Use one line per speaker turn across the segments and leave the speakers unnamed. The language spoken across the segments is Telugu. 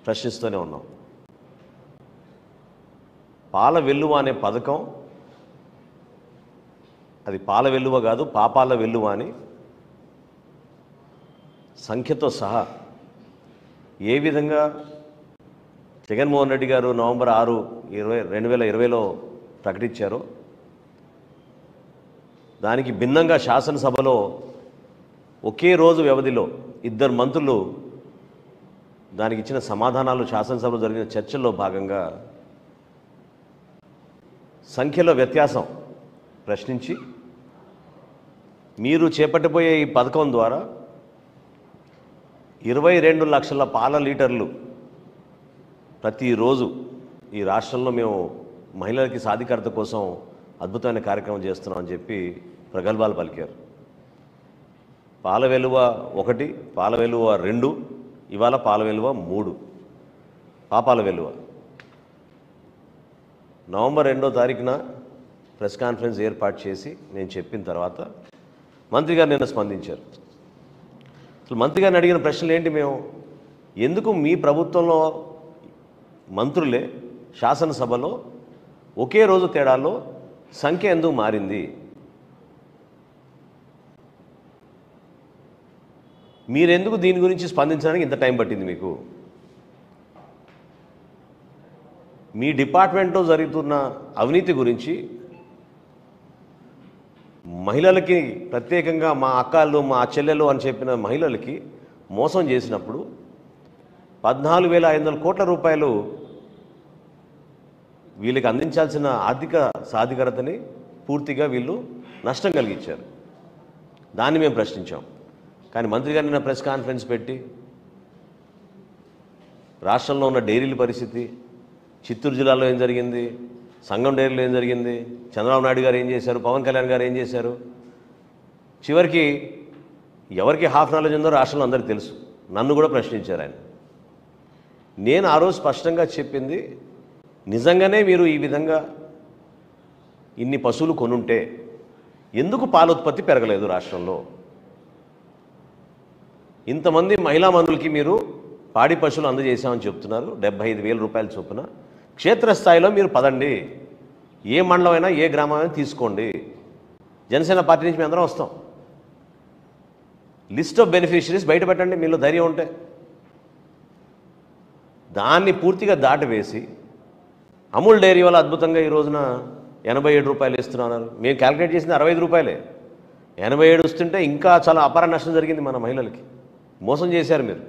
ప్రశ్నిస్తూనే ఉన్నాం పాల వెల్లువ అనే పథకం అది పాల వెల్లువ కాదు పాపాల వెల్లువ అని సంఖ్యతో సహా ఏ విధంగా జగన్మోహన్ రెడ్డి గారు నవంబర్ ఆరు ఇరవై రెండు వేల ఇరవైలో ప్రకటించారో దానికి భిన్నంగా శాసనసభలో ఒకే రోజు వ్యవధిలో ఇద్దరు మంత్రులు దానికి ఇచ్చిన సమాధానాలు శాసనసభలో జరిగిన చర్చల్లో భాగంగా సంఖ్యలో వ్యత్యాసం ప్రశ్నించి మీరు చేపట్టబోయే ఈ పథకం ద్వారా ఇరవై రెండు లక్షల పాల లీటర్లు ప్రతిరోజు ఈ రాష్ట్రంలో మేము మహిళలకి సాధికారత కోసం అద్భుతమైన కార్యక్రమం చేస్తున్నామని చెప్పి ప్రగల్భాలు పలికారు పాల వెలువ ఒకటి పాల వెలువ రెండు ఇవాళ పాల వెలువ మూడు పాపాల వెలువ నవంబర్ రెండో తారీఖున ప్రెస్ కాన్ఫరెన్స్ ఏర్పాటు చేసి నేను చెప్పిన తర్వాత మంత్రి గారు నిన్న స్పందించారు అసలు మంత్రి గారిని అడిగిన ప్రశ్నలు ఏంటి మేము ఎందుకు మీ ప్రభుత్వంలో మంత్రులే శాసనసభలో ఒకే రోజు తేడాలో సంఖ్య ఎందుకు మారింది మీరెందుకు దీని గురించి స్పందించడానికి ఇంత టైం పట్టింది మీకు మీ డిపార్ట్మెంట్లో జరుగుతున్న అవినీతి గురించి మహిళలకి ప్రత్యేకంగా మా అక్కలు మా చెల్లెలు అని చెప్పిన మహిళలకి మోసం చేసినప్పుడు పద్నాలుగు వేల ఐదు వందల కోట్ల రూపాయలు వీళ్ళకి అందించాల్సిన ఆర్థిక సాధికారతని పూర్తిగా వీళ్ళు నష్టం కలిగించారు దాన్ని మేము ప్రశ్నించాం కానీ మంత్రి గారు నిన్న ప్రెస్ కాన్ఫరెన్స్ పెట్టి రాష్ట్రంలో ఉన్న డైరీల పరిస్థితి చిత్తూరు జిల్లాలో ఏం జరిగింది సంఘం డైరీలో ఏం జరిగింది చంద్రబాబు నాయుడు గారు ఏం చేశారు పవన్ కళ్యాణ్ గారు ఏం చేశారు చివరికి ఎవరికి హాఫ్ నాలెడ్జ్ ఉందో రాష్ట్రంలో అందరికీ తెలుసు నన్ను కూడా ప్రశ్నించారు ఆయన నేను ఆ రోజు స్పష్టంగా చెప్పింది నిజంగానే మీరు ఈ విధంగా ఇన్ని పశువులు కొనుంటే ఎందుకు పాల ఉత్పత్తి పెరగలేదు రాష్ట్రంలో ఇంతమంది మహిళా మందులకి మీరు పాడి పశువులు అందజేశామని చెప్తున్నారు డెబ్బై ఐదు వేల రూపాయల చొప్పున క్షేత్రస్థాయిలో మీరు పదండి ఏ మండలమైనా ఏ గ్రామమైనా తీసుకోండి జనసేన పార్టీ నుంచి మేము అందరం వస్తాం లిస్ట్ ఆఫ్ బెనిఫిషరీస్ బయట పెట్టండి మీలో ధైర్యం ఉంటే దాన్ని పూర్తిగా దాటవేసి అమూల్ డైరీ వల్ల అద్భుతంగా ఈ రోజున ఎనభై ఏడు రూపాయలు ఇస్తున్నారు మేము క్యాలిక్యులేట్ చేసింది అరవై ఐదు రూపాయలే ఎనభై ఏడు వస్తుంటే ఇంకా చాలా అపార నష్టం జరిగింది మన మహిళలకి మోసం చేశారు మీరు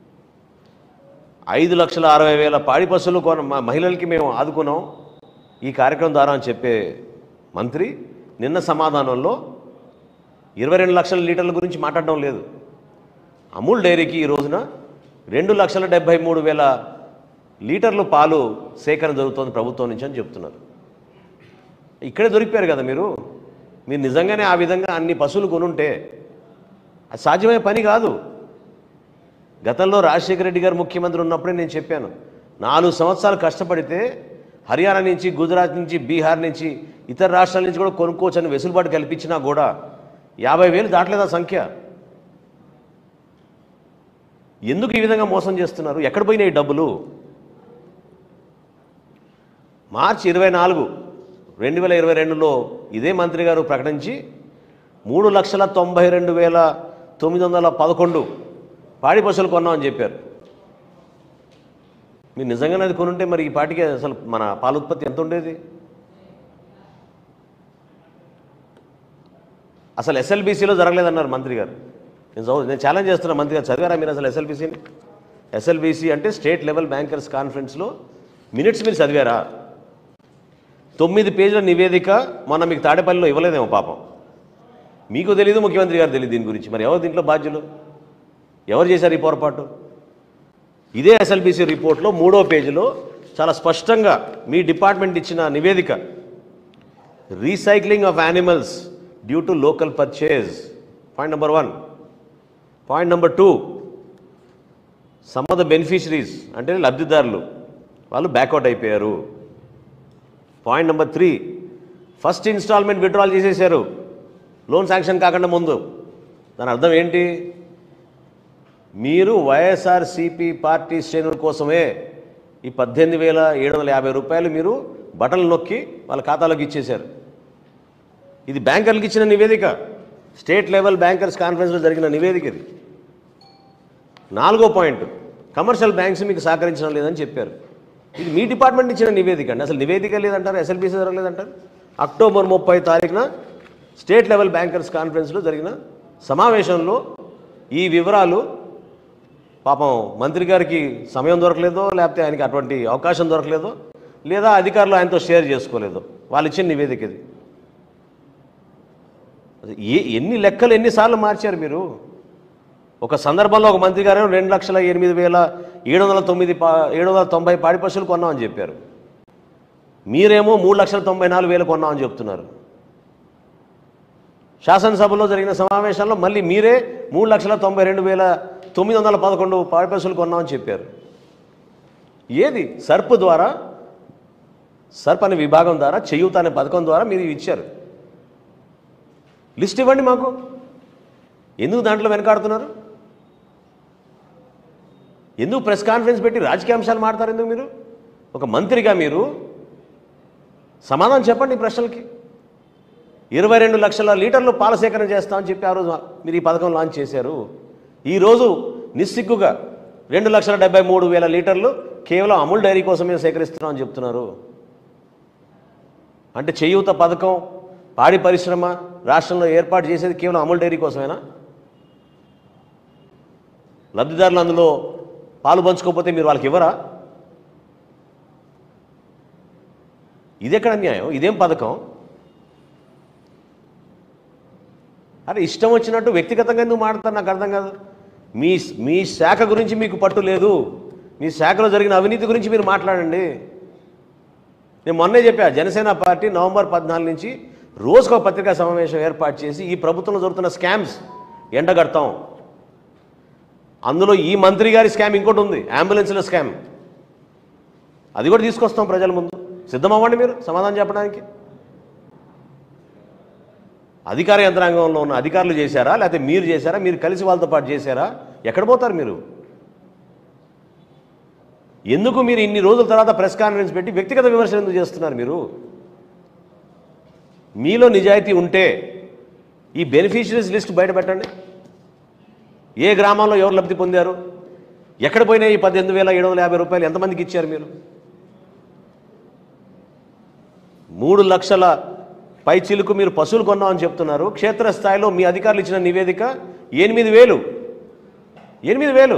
ఐదు లక్షల అరవై వేల పాడి పశువులు కొన మా మహిళలకి మేము ఆదుకున్నాం ఈ కార్యక్రమం ద్వారా అని చెప్పే మంత్రి నిన్న సమాధానంలో ఇరవై రెండు లక్షల లీటర్ల గురించి మాట్లాడడం లేదు అమూల్ డైరీకి ఈ రోజున రెండు లక్షల డెబ్బై మూడు వేల లీటర్లు పాలు సేకరణ జరుగుతోంది ప్రభుత్వం నుంచి అని చెప్తున్నారు ఇక్కడే దొరికిపోయారు కదా మీరు మీరు నిజంగానే ఆ విధంగా అన్ని పశువులు కొనుంటే అది సాధ్యమయ్యే పని కాదు గతంలో రాజశేఖర రెడ్డి గారు ముఖ్యమంత్రి ఉన్నప్పుడే నేను చెప్పాను నాలుగు సంవత్సరాలు కష్టపడితే హర్యానా నుంచి గుజరాత్ నుంచి బీహార్ నుంచి ఇతర రాష్ట్రాల నుంచి కూడా కొనుక్కోవచ్చని వెసులుబాటు కల్పించినా కూడా యాభై వేలు దాటలేదు ఆ సంఖ్య ఎందుకు ఈ విధంగా మోసం చేస్తున్నారు ఎక్కడ పోయినాయి ఈ డబ్బులు మార్చి ఇరవై నాలుగు రెండు వేల ఇరవై రెండులో ఇదే మంత్రి గారు ప్రకటించి మూడు లక్షల తొంభై రెండు వేల తొమ్మిది వందల పదకొండు పాడి పశువులు కొన్నామని చెప్పారు మీరు నిజంగానే అది కొనుంటే మరి ఈ పాటికి అసలు మన పాల ఉత్పత్తి ఎంత ఉండేది అసలు ఎస్ఎల్బీసీలో జరగలేదన్నారు మంత్రి గారు నేను చదువు నేను ఛాలెంజ్ చేస్తున్నా మంత్రి గారు చదివారా మీరు అసలు ఎస్ఎల్బీసీని ఎస్ఎల్బీసీ అంటే స్టేట్ లెవెల్ బ్యాంకర్స్ కాన్ఫరెన్స్లో మినిట్స్ మీరు చదివారా తొమ్మిది పేజీల నివేదిక మొన్న మీకు తాడేపల్లిలో ఇవ్వలేదేమో పాపం మీకు తెలియదు ముఖ్యమంత్రి గారు తెలియదు దీని గురించి మరి ఎవరు దీంట్లో బాధ్యులు ఎవరు చేశారు ఈ పొరపాటు ఇదే ఎస్ఎల్బీసీ రిపోర్ట్లో మూడో పేజీలో చాలా స్పష్టంగా మీ డిపార్ట్మెంట్ ఇచ్చిన నివేదిక recycling of animals due to local purchase point number one point number two some of the beneficiaries అంటే లబ్ధిదారులు వాళ్ళు బ్యాక్అవుట్ అయిపోయారు point number three first installment withdrawal చేసేసారు లోన్ శాంక్షన్ కాకుండా ముందు దాని అర్థం ఏంటి మీరు వైఎస్ఆర్సిపి పార్టీ శ్రేణుల కోసమే ఈ పద్దెనిమిది వేల ఏడు వందల యాభై రూపాయలు మీరు బటన్లు నొక్కి వాళ్ళ ఖాతాలోకి ఇచ్చేశారు ఇది బ్యాంకర్లకు ఇచ్చిన నివేదిక స్టేట్ లెవెల్ బ్యాంకర్స్ కాన్ఫరెన్స్లో జరిగిన నివేదిక ఇది నాలుగో పాయింట్ కమర్షియల్ బ్యాంక్స్ మీకు సహకరించడం లేదని చెప్పారు ఇది మీ డిపార్ట్మెంట్ ఇచ్చిన నివేదిక అండి అసలు నివేదిక లేదంటారు ఎస్ఎల్బీసీ జరగలేదంటారు అక్టోబర్ ముప్పై తారీఖున స్టేట్ లెవెల్ బ్యాంకర్స్ కాన్ఫరెన్స్లో జరిగిన సమావేశంలో ఈ వివరాలు పాపం మంత్రి గారికి సమయం దొరకలేదో లేకపోతే ఆయనకి అటువంటి అవకాశం దొరకలేదో లేదా అధికారులు ఆయనతో షేర్ చేసుకోలేదో వాళ్ళు ఇచ్చిన నివేదిక ఇది అది ఏ ఎన్ని లెక్కలు ఎన్నిసార్లు మార్చారు మీరు ఒక సందర్భంలో ఒక మంత్రి గారు రెండు లక్షల ఎనిమిది వేల ఏడు వందల తొమ్మిది పా ఏడు వందల తొంభై పాడి పశువులు కొన్నామని చెప్పారు మీరేమో మూడు లక్షల తొంభై నాలుగు వేలు కొన్నామని చెప్తున్నారు శాసనసభలో జరిగిన సమావేశంలో మళ్ళీ మీరే మూడు లక్షల తొంభై రెండు వేల తొమ్మిది వందల పదకొండు పాడి పశువులు కొన్నామని చెప్పారు ఏది సర్ప్ ద్వారా సర్ప్ అనే విభాగం ద్వారా చేయూత అనే పథకం ద్వారా మీరు ఇవి ఇచ్చారు లిస్ట్ ఇవ్వండి మాకు ఎందుకు దాంట్లో వెనకాడుతున్నారు ఎందుకు ప్రెస్ కాన్ఫరెన్స్ పెట్టి రాజకీయ అంశాలు మాడతారు ఎందుకు మీరు ఒక మంత్రిగా మీరు సమాధానం చెప్పండి ఈ ప్రశ్నలకి ఇరవై రెండు లక్షల లీటర్లు పాల సేకరణ చేస్తామని చెప్పి ఆ రోజు మీరు ఈ పథకం లాంచ్ చేశారు ఈరోజు నిస్సిగ్గుగా రెండు లక్షల డెబ్బై మూడు వేల లీటర్లు కేవలం అమూల్ డైరీ కోసమే సేకరిస్తున్నామని చెప్తున్నారు అంటే చేయూత పథకం పాడి పరిశ్రమ రాష్ట్రంలో ఏర్పాటు చేసేది కేవలం అమూల్ డైరీ కోసమేనా లబ్ధిదారులు అందులో పాలు పంచుకోకపోతే మీరు వాళ్ళకి ఇవ్వరా ఇదెక్కడ అన్యాయం ఇదేం పథకం అరే ఇష్టం వచ్చినట్టు వ్యక్తిగతంగా ఎందుకు మాట్లాడతారు నాకు అర్థం కాదు మీ మీ శాఖ గురించి మీకు పట్టు లేదు మీ శాఖలో జరిగిన అవినీతి గురించి మీరు మాట్లాడండి నేను మొన్నే చెప్పా జనసేన పార్టీ నవంబర్ పద్నాలుగు నుంచి రోజుకు ఒక పత్రికా సమావేశం ఏర్పాటు చేసి ఈ ప్రభుత్వంలో జరుగుతున్న స్కామ్స్ ఎండగడతాం అందులో ఈ మంత్రి గారి స్కామ్ ఇంకోటి ఉంది అంబులెన్స్ల స్కామ్ అది కూడా తీసుకొస్తాం ప్రజల ముందు సిద్ధమవ్వండి మీరు సమాధానం చెప్పడానికి అధికార యంత్రాంగంలో ఉన్న అధికారులు చేశారా లేకపోతే మీరు చేశారా మీరు కలిసి వాళ్ళతో పాటు చేశారా ఎక్కడ పోతారు మీరు ఎందుకు మీరు ఇన్ని రోజుల తర్వాత ప్రెస్ కాన్ఫరెన్స్ పెట్టి వ్యక్తిగత విమర్శలు ఎందుకు చేస్తున్నారు మీరు మీలో నిజాయితీ ఉంటే ఈ బెనిఫిషరీస్ లిస్ట్ బయట పెట్టండి ఏ గ్రామంలో ఎవరు లబ్ధి పొందారు ఎక్కడ పోయినాయి ఈ పద్దెనిమిది వేల ఏడు వందల యాభై రూపాయలు ఎంతమందికి ఇచ్చారు మీరు మూడు లక్షల పై చిలుకు మీరు పశువులు కొన్నామని చెప్తున్నారు క్షేత్రస్థాయిలో మీ అధికారులు ఇచ్చిన నివేదిక ఎనిమిది వేలు ఎనిమిది వేలు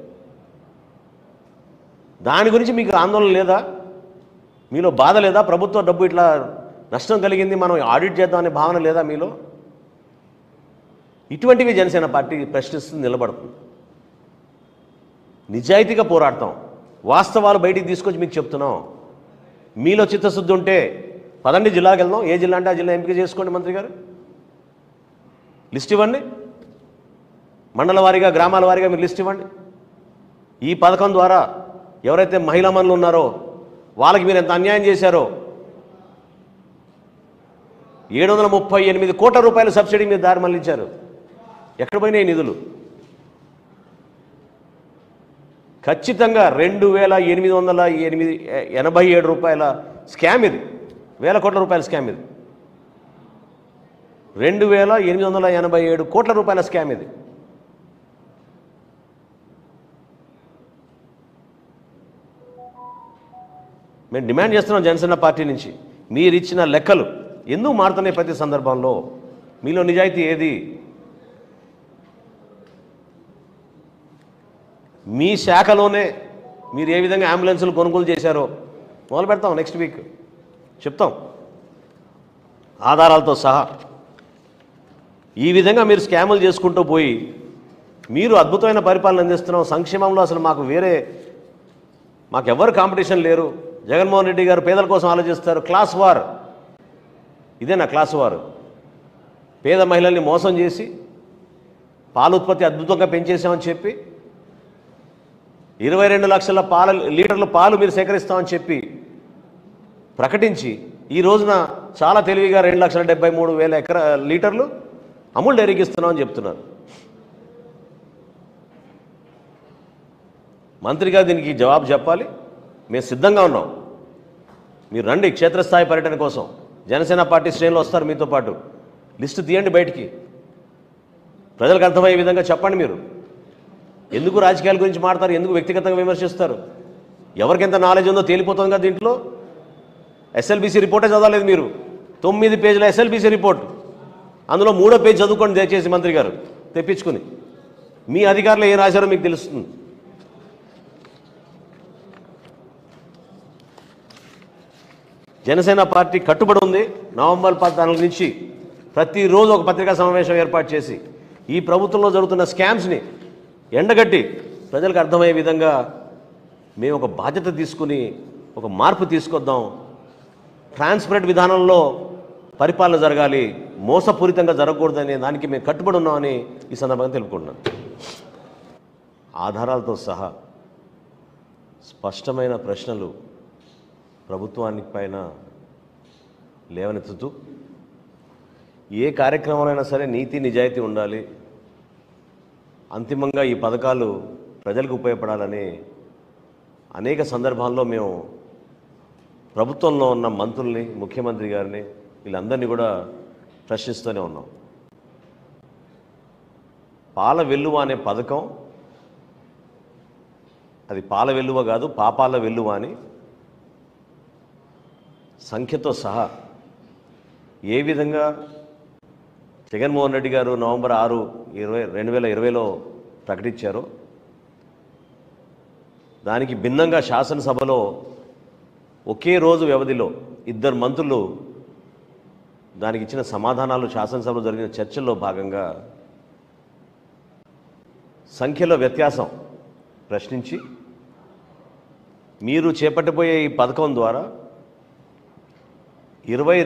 దాని గురించి మీకు ఆందోళన లేదా మీలో బాధ లేదా ప్రభుత్వ డబ్బు ఇట్లా నష్టం కలిగింది మనం ఆడిట్ చేద్దామనే భావన లేదా మీలో ఇటువంటివి జనసేన పార్టీ ప్రశ్నిస్తుంది నిలబడుతుంది నిజాయితీగా పోరాడతాం వాస్తవాలు బయటికి తీసుకొచ్చి మీకు చెప్తున్నాం మీలో చిత్తశుద్ధి ఉంటే పదండి జిల్లాకి వెళ్దాం ఏ జిల్లా అంటే ఆ జిల్లా ఎంపిక చేసుకోండి మంత్రి గారు లిస్ట్ ఇవ్వండి మండల వారీగా గ్రామాల వారీగా మీరు లిస్ట్ ఇవ్వండి ఈ పథకం ద్వారా ఎవరైతే మహిళా మనులు ఉన్నారో వాళ్ళకి మీరు ఎంత అన్యాయం చేశారో ఏడు వందల ముప్పై ఎనిమిది కోట్ల రూపాయల సబ్సిడీ మీరు దారి మళ్లించారు ఎక్కడ పోయినాయి నిధులు ఖచ్చితంగా రెండు వేల ఎనిమిది వందల ఎనిమిది ఎనభై ఏడు రూపాయల స్కామ్ ఇది వేల కోట్ల రూపాయల స్కామ్ ఇది రెండు వేల ఎనిమిది వందల ఎనభై ఏడు కోట్ల రూపాయల స్కామ్ ఇది మేము డిమాండ్ చేస్తున్నాం జనసేన పార్టీ నుంచి మీరు ఇచ్చిన లెక్కలు ఎందుకు మారుతున్నాయి ప్రతి సందర్భంలో మీలో నిజాయితీ ఏది మీ శాఖలోనే మీరు ఏ విధంగా అంబులెన్సులు కొనుగోలు చేశారో మొదలు పెడతాం నెక్స్ట్ వీక్ చెప్తాం ఆధారాలతో సహా ఈ విధంగా మీరు స్కాములు చేసుకుంటూ పోయి మీరు అద్భుతమైన పరిపాలన అందిస్తున్నాం సంక్షేమంలో అసలు మాకు వేరే మాకు ఎవరు కాంపిటీషన్ లేరు జగన్మోహన్ రెడ్డి గారు పేదల కోసం ఆలోచిస్తారు క్లాస్ వార్ ఇదేనా క్లాస్ వార్ పేద మహిళల్ని మోసం చేసి పాల ఉత్పత్తి అద్భుతంగా పెంచేసామని చెప్పి ఇరవై రెండు లక్షల పాల లీటర్ల పాలు మీరు సేకరిస్తామని చెప్పి ప్రకటించి ఈ రోజున చాలా తెలివిగా రెండు లక్షల డెబ్బై మూడు వేల ఎకర లీటర్లు అమూల్ డైరీకి ఇస్తున్నామని చెప్తున్నారు మంత్రిగా దీనికి జవాబు చెప్పాలి మేము సిద్ధంగా ఉన్నాం మీరు రండి క్షేత్రస్థాయి పర్యటన కోసం జనసేన పార్టీ శ్రేణులు వస్తారు మీతో పాటు లిస్టు తీయండి బయటికి ప్రజలకు అర్థమయ్యే విధంగా చెప్పండి మీరు ఎందుకు రాజకీయాల గురించి మాట్లాడతారు ఎందుకు వ్యక్తిగతంగా విమర్శిస్తారు ఎవరికి ఎంత నాలెడ్జ్ ఉందో తేలిపోతుంది కదా దీంట్లో ఎస్ఎల్బీసీ రిపోర్టే చదవలేదు మీరు తొమ్మిది పేజీల ఎస్ఎల్బీసీ రిపోర్ట్ అందులో మూడో పేజ్ చదువుకోండి దయచేసి మంత్రి గారు తెప్పించుకుని మీ అధికారులు ఏం రాశారో మీకు తెలుస్తుంది జనసేన పార్టీ కట్టుబడి ఉంది నవంబర్ పద్నాలుగు నుంచి ప్రతిరోజు ఒక పత్రికా సమావేశం ఏర్పాటు చేసి ఈ ప్రభుత్వంలో జరుగుతున్న స్కామ్స్ని ఎండగట్టి ప్రజలకు అర్థమయ్యే విధంగా మేము ఒక బాధ్యత తీసుకుని ఒక మార్పు తీసుకొద్దాం ట్రాన్స్పరెంట్ విధానంలో పరిపాలన జరగాలి మోసపూరితంగా జరగకూడదనే దానికి మేము కట్టుబడి ఉన్నామని ఈ సందర్భంగా తెలుపుకుంటున్నాను ఆధారాలతో సహా స్పష్టమైన ప్రశ్నలు ప్రభుత్వానికి పైన లేవనెత్తుతూ ఏ కార్యక్రమాలైనా సరే నీతి నిజాయితీ ఉండాలి అంతిమంగా ఈ పథకాలు ప్రజలకు ఉపయోగపడాలని అనేక సందర్భాల్లో మేము ప్రభుత్వంలో ఉన్న మంత్రుల్ని ముఖ్యమంత్రి గారిని వీళ్ళందరినీ కూడా ప్రశ్నిస్తూనే ఉన్నాం పాల వెల్లువ అనే పథకం అది పాల వెల్లువ కాదు పాపాల వెల్లువ అని సంఖ్యతో సహా ఏ విధంగా జగన్మోహన్ రెడ్డి గారు నవంబర్ ఆరు ఇరవై రెండు వేల ఇరవైలో ప్రకటించారో దానికి భిన్నంగా శాసనసభలో ఒకే రోజు వ్యవధిలో ఇద్దరు మంత్రులు దానికి ఇచ్చిన సమాధానాలు శాసనసభలో జరిగిన చర్చల్లో భాగంగా సంఖ్యలో వ్యత్యాసం ప్రశ్నించి మీరు చేపట్టబోయే ఈ పథకం ద్వారా ఇరవై